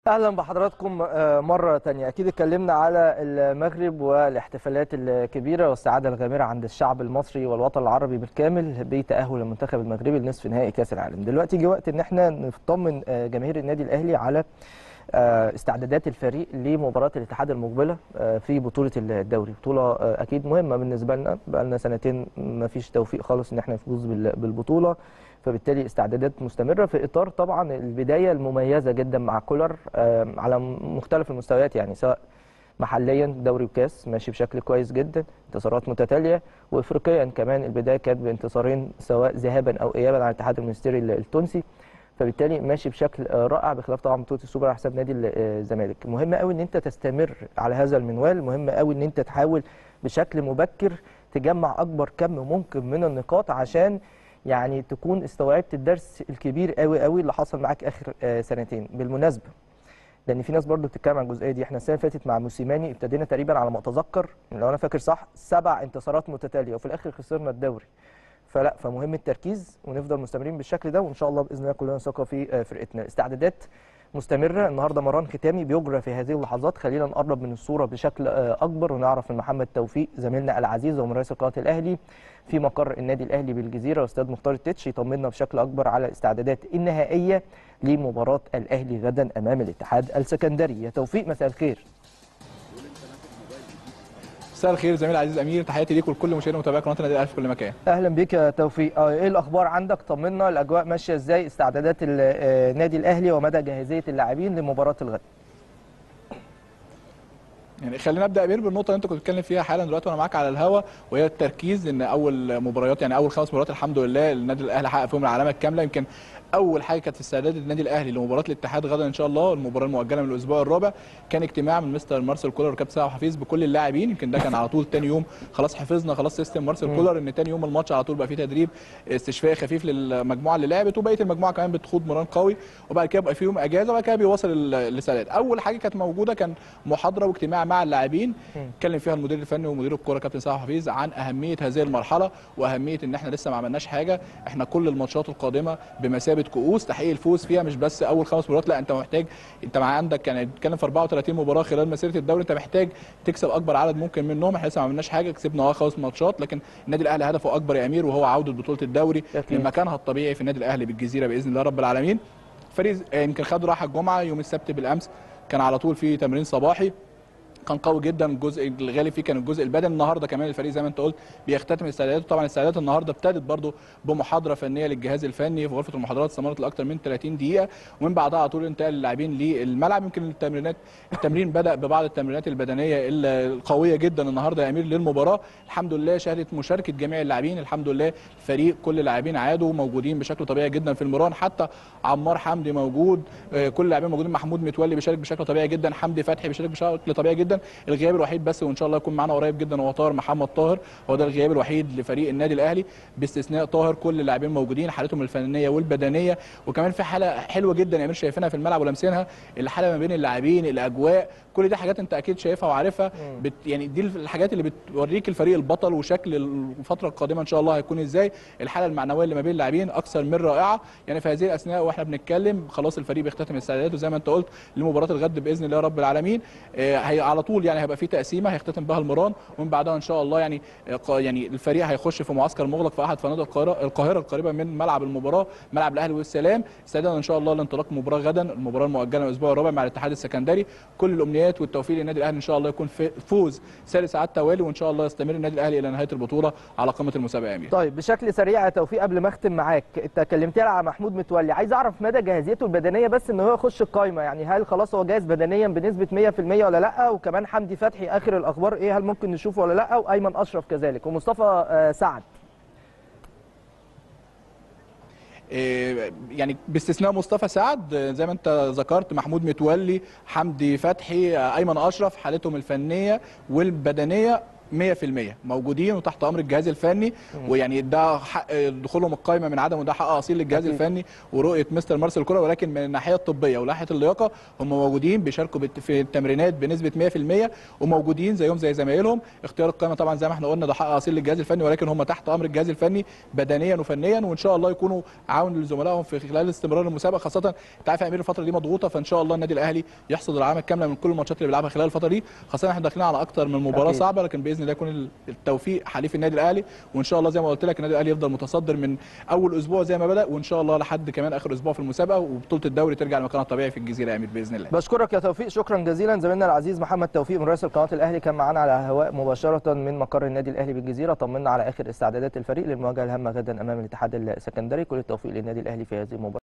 اهلا بحضراتكم آه، مره تانية اكيد اتكلمنا على المغرب والاحتفالات الكبيره والسعاده الغامره عند الشعب المصري والوطن العربي بالكامل بتاهل المنتخب المغربي لنصف نهائي كاس العالم دلوقتي جه وقت ان احنا نطمن آه، جماهير النادي الاهلي على آه، استعدادات الفريق لمباراه الاتحاد المقبله آه، في بطوله الدوري بطوله آه، اكيد مهمه بالنسبه لنا بقى لنا سنتين ما فيش توفيق خالص ان احنا نفوز بال- بالبطوله فبالتالي استعدادات مستمره في اطار طبعا البدايه المميزه جدا مع كولر آه، على مختلف المستويات يعني سواء محليا دوري وكاس ماشي بشكل كويس جدا انتصارات متتاليه وافريقيا كمان البدايه كانت بانتصارين سواء ذهابا او ايابا على الاتحاد المنستيري التونسي فبالتالي ماشي بشكل آه، رائع بخلاف طبعا بطوله السوبر على حساب نادي ال- آه، الزمالك مهم قوي ان انت تستمر على هذا المنوال مهم قوي ان انت تحاول بشكل مبكر تجمع اكبر كم ممكن من النقاط عشان يعني تكون استوعبت الدرس الكبير قوي قوي اللي حصل معاك اخر آه، سنتين بالمناسبه لان في ناس برضو بتتكلم عن الجزئيه دي احنا السنه اللي فاتت مع موسيماني ابتدينا تقريبا على ما اتذكر لو انا فاكر صح سبع انتصارات متتاليه وفي الاخر خسرنا الدوري فلا فمهم التركيز ونفضل مستمرين بالشكل ده وان شاء الله باذن الله كلنا ثقه في آه، فرقتنا الاستعدادات مستمره النهارده مران ختامي بيجرى في هذه اللحظات خلينا نقرب من الصوره بشكل آه، اكبر ونعرف من محمد توفيق زميلنا العزيز ومراسل قناه الاهلي في مقر النادي الاهلي بالجزيره استاذ مختار التتش يطمنا بشكل اكبر على الاستعدادات النهائيه لمباراه الاهلي غدا امام الاتحاد السكندري يا توفيق مساء الخير مساء الخير زميل العزيز امير تحياتي ليك ولكل مشاهدي ومتابعي قناه النادي الاهلي في كل مكان اهلا بيك يا توفيق آه، ايه الاخبار عندك طمنا الاجواء ماشيه ازاي استعدادات ال- آه، النادي الاهلي ومدى جاهزيه اللاعبين لمباراه الغد يعني خلينا نبدا امير بالنقطه اللي انت كنت بتتكلم فيها حالا دلوقتي وانا معاك على الهوا وهي التركيز ان اول مباريات يعني اول خمس مباريات الحمد لله النادي الاهلي حقق فيهم العلامه الكامله يمكن اول حاجه كانت في استعداد النادي الاهلي لمباراه الاتحاد غدا ان شاء الله المباراه المؤجله من الاسبوع الرابع كان اجتماع من مستر مارسيل كولر وكابتن سامح حفيظ بكل اللاعبين يمكن ده كان على طول تاني يوم خلاص حفظنا خلاص سيستم مارسيل كولر ان تاني يوم الماتش على طول بقى فيه تدريب استشفاء خفيف للمجموعه اللي لعبت وبقيه المجموعه كمان بتخوض مران قوي وبعد كده بقى في يوم اجازه وبعد كده بيواصل ال- الاستعداد اول حاجه كانت موجوده كان محاضره واجتماع مع اللاعبين اتكلم فيها المدير الفني ومدير الكوره كابتن سامح حفيظ عن اهميه هذه المرحله واهميه ان احنا لسه ما عملناش حاجه احنا كل الماتشات القادمه بمثابه كؤوس تحقيق الفوز فيها مش بس اول خمس مباريات لا انت محتاج انت مع عندك يعني بتتكلم في 34 مباراه خلال مسيره الدوري انت محتاج تكسب اكبر عدد ممكن منهم احنا لسه ما عملناش حاجه كسبنا اه خمس ماتشات لكن النادي الاهلي هدفه اكبر يا امير وهو عوده بطوله الدوري أكيد. لمكانها الطبيعي في النادي الاهلي بالجزيره باذن الله رب العالمين فريق آه، يمكن خد راحه الجمعه يوم السبت بالامس كان على طول في تمرين صباحي كان قوي جدا الجزء الغالي فيه كان الجزء البدني النهارده كمان الفريق زي ما انت قلت بيختتم استعداداته طبعا الاستعدادات النهارده ابتدت برضو بمحاضره فنيه للجهاز الفني في غرفه المحاضرات استمرت لاكثر من 30 دقيقه ومن بعدها على طول انتقل اللاعبين للملعب يمكن التمرينات التمرين بدا ببعض التمرينات البدنيه القويه جدا النهارده يا امير للمباراه الحمد لله شهدت مشاركه جميع اللاعبين الحمد لله الفريق كل اللاعبين عادوا موجودين بشكل طبيعي جدا في المران حتى عمار حمدي موجود آه، كل اللاعبين موجودين محمود متولي بيشارك بشكل طبيعي جدا حمدي فتحي بيشارك بشكل طبيعي جدا الغياب الوحيد بس وان شاء الله يكون معانا قريب جدا هو طاهر محمد طاهر هو ده الغياب الوحيد لفريق النادي الاهلي باستثناء طاهر كل اللاعبين موجودين حالتهم الفنيه والبدنيه وكمان في حاله حلوه جدا يا امير شايفينها في الملعب ولامسينها الحاله ما بين اللاعبين الاجواء كل دي حاجات انت اكيد شايفها وعارفها بت يعني دي الحاجات اللي بتوريك الفريق البطل وشكل الفتره القادمه ان شاء الله هيكون ازاي الحاله المعنويه اللي ما بين اللاعبين اكثر من رائعه يعني في هذه الاثناء واحنا بنتكلم خلاص الفريق بيختتم استعداداته زي ما انت قلت لمباراه الغد باذن الله رب العالمين آه، هي على طول يعني هيبقى في تقسيمه هيختتم بها المران ومن بعدها ان شاء الله يعني آه، ق- يعني الفريق هيخش في معسكر مغلق في احد فنادق القاهره القاهره القريبه من ملعب المباراه ملعب الاهلي والسلام استعدادا ان شاء الله لانطلاق المباراه غدا المباراه المؤجله الاسبوع الرابع مع الاتحاد السكندري كل الامنيات والتوفيق للنادي الاهلي ان شاء الله يكون في فوز ثالث ساعات توالي وان شاء الله يستمر النادي الاهلي الى نهايه البطوله على قمه المسابقه يا امير طيب بشكل سريع يا توفيق قبل ما اختم معاك انت كلمتني على محمود متولي عايز اعرف مدى جاهزيته البدنيه بس ان هو يخش القايمه يعني هل خلاص هو جاهز بدنيا بنسبه 100% ولا لا وكمان حمدي فتحي اخر الاخبار ايه هل ممكن نشوفه ولا لا وايمن اشرف كذلك ومصطفى آه، سعد إيه، يعني باستثناء مصطفى سعد آه، زي ما انت ذكرت محمود متولي حمدي فتحي آه، ايمن اشرف حالتهم الفنيه والبدنيه 100% موجودين وتحت امر الجهاز الفني ويعني ده حق دخولهم القائمه من عدم وده حق اصيل للجهاز أكيد. الفني ورؤيه مستر مارسيل كولر ولكن من الناحيه الطبيه وناحيه اللياقه هم موجودين بيشاركوا بت- في التمرينات بنسبه 100% وموجودين زيهم زي زمايلهم اختيار القائمه طبعا زي ما احنا قلنا ده حق اصيل للجهاز الفني ولكن هم تحت امر الجهاز الفني بدنيا وفنيا وان شاء الله يكونوا عون لزملائهم في خلال استمرار المسابقه خاصه انت عارف يا امير الفتره دي مضغوطه فان شاء الله النادي الاهلي يحصد العلامه الكامله من كل الماتشات اللي بيلعبها خلال الفتره دي خاصه احنا داخلين على اكتر من مباراه أكيد. صعبه لكن باذن الله يكون التوفيق حليف النادي الاهلي وان شاء الله زي ما قلت لك النادي الاهلي يفضل متصدر من اول اسبوع زي ما بدا وان شاء الله لحد كمان اخر اسبوع في المسابقه وبطوله الدوري ترجع لمكانها الطبيعي في الجزيره يا امير باذن الله بشكرك يا توفيق شكرا جزيلا زميلنا العزيز محمد توفيق من رئيس القناه الاهلي كان معانا على الهواء مباشره من مقر النادي الاهلي بالجزيره طمنا على اخر استعدادات الفريق للمواجهه الهامه غدا امام الاتحاد السكندري كل التوفيق للنادي الاهلي في هذه المباراه